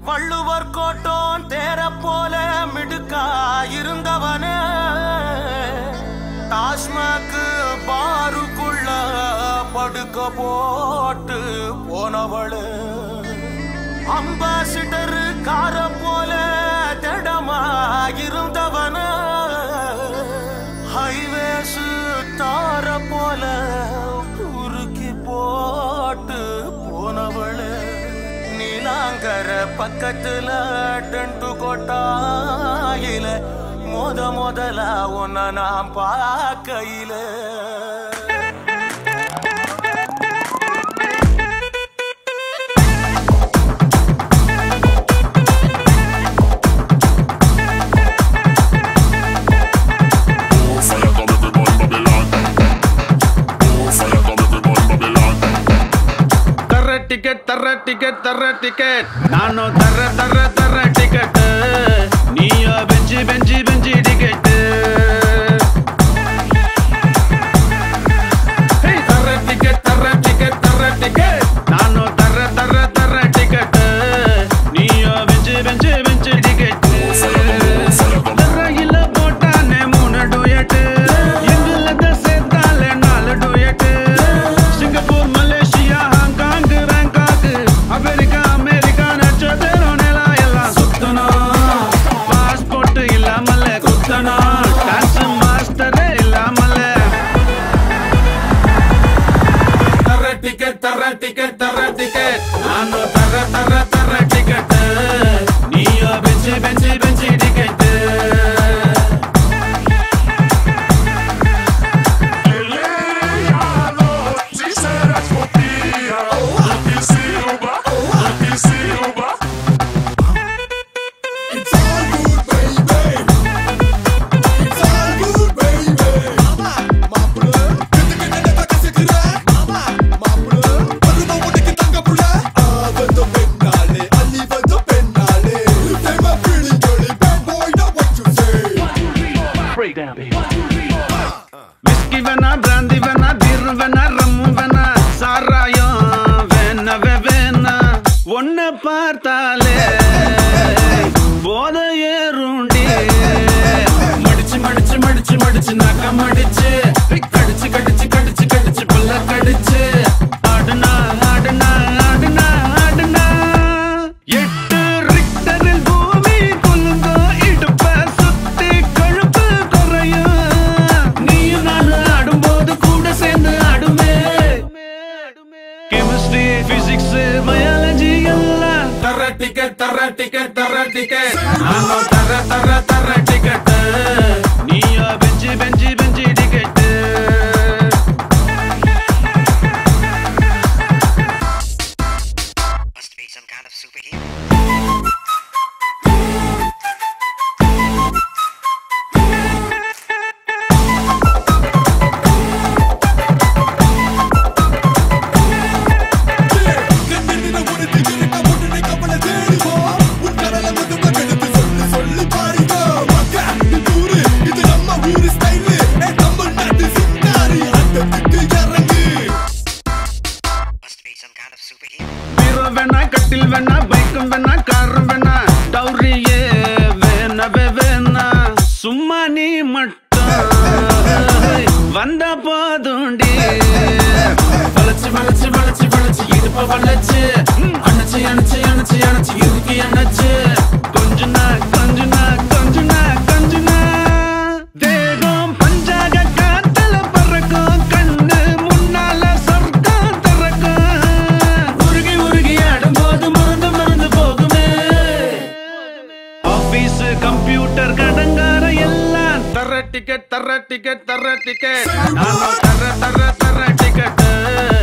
வள்ளுவர் கோட்டோன் தேர போல மிடுக்கா இருந்தவனே டாஸ்மாக்கு பாருக்குள்ள படுக்க போட்டு போனவளு அம்பாசிடர் கார போல திடமா இருந்தவன ஹைவேஸ் தார போல உருக்கி போட்டு போனவளு நீலாங்கர பக்கத்துல டென்ட்டு கொட்டாயில மொத முதல உன்னை நான் பார்க்கையில Fire come everyone Babylon. Oh, fire come everyone Babylon. தர டிக்கெட் தர டிக்கெட் தர டிக்கெட் நானும் தர தர தர டிக்கெட் நீயோ பெஞ்சி பெஞ்சி பெஞ்சி டிக்கெட் தர டிக்கெட் தர டிக்கெட் தர டிக்கெட் நானும் தர தர தர டிக்கெட் நீயோ பெஞ்சி பெஞ்சி பெஞ்சி டிக்கெட் தரையில போட்டானே மூணு டூயட்டு எங்குல சேர்த்தாலே நாலு duet Singapore Malaysia Hong Kong Bangkok America America நட்சத்திரம் நிலா எல்லாம் சுத்தணும் பாஸ்போர்ட் இல்லாமல குத்தணும் டான்ஸ் மாஸ்டரே இல்லாமல தர டிக்கெட் தர டிக்கெட் தர டிக்கெட் நானும் தர தர தர டிக்கெட் நீயோ bench bench bench ticket She said that's for Pia. Lucky Silva, Lucky Silva. It's all good, baby. It's all good, baby. மாமா, மாப்பிள. கிட்ட கிட்ட நெட்ட கசக்குற. மாமா, மாப்பிள. பருவ உனக்கு தங்க புள்ள. ஆவது பெண்ணாளே, அள்ளி வந்து பெண்ணாளே. தேவ பிடிங்களே, bad boy, now what you say? Whisky வேணா பிராந்தி வேணா பீர் வேணா ரம்மு வேணா சாராயம் வேணவே வேணா ஒன்ன பார்த்தாலே போத ஏறுண்டி மடிச்சு மடிச்சு மடிச்சு மடிச்சு நக்க மடிச்சு கடிச்சு கடிச்சு கடிச்சு கடிச்சு புல்ல கடிச்சு ஆடுனா ஆடுனா ஆடுனா ஆடுனா எட்டு ரிக்டரில் பூமி குலுங்க இடுப்ப சுத்தி கழுப்பு குறையும் நீயும் நானும் ஆடும்போது கூட சேர்ந்து ஆடுமே கெமிஸ்ட்ரி பிசிக்ஸ் பயாலஜி எல்லாம் தர டிக்கெட் தர டிக்கெட் தர டிக்கெட் நானும் தர தர தர டிக்கெட் நீயோ bench bench bench ticket Must be some kind of superhero. கண்ணின ஒரு திகிருக்க உடனே கவலை தேடுவோம். உன் கடல முதுக கெடுத்து சொல்லு சொல்லு பாருங்க. மக்கா, இது ஊரு, இது நம்ம ஊரு style. ஏ, தமிழ்நாட்டு சிங்காரி, ஆட்டத்துக்கு இறங்கு. Must be some kind of superhero. பீரோ வேணா கட்டில் வேணா பைக்கும் வேணா காரும் வேணா டவுரியே வேணவே வேணா சும்மா நீ மட்டும் வந்த போதுண்டி வளைச்சு வளைச்சு வளைச்சு வளைச்சு இடுப்ப வளைச்சு அணைச்சு அணைச்சு அணைச்சு அணைச்சு இறுக்கி அணைச்சு கொஞ்ச நாள் கொஞ்ச நாள் கொஞ்ச நாள் கொஞ்ச நாள் தேகம் பஞ்சாக காத்துல பறக்கும் கண்ணு முன்னால சொர்க்கம் திறக்கும் உருகி உருகி ஆடும்போது மறந்து மறந்து போகுமே ஆபீஸ் கம்ப்யூட்டர் கடங்கார எல்லாம் தர டிக்கெட் தர டிக்கெட் தர டிக்கெட் நானும் தர தர தர டிக்கெட்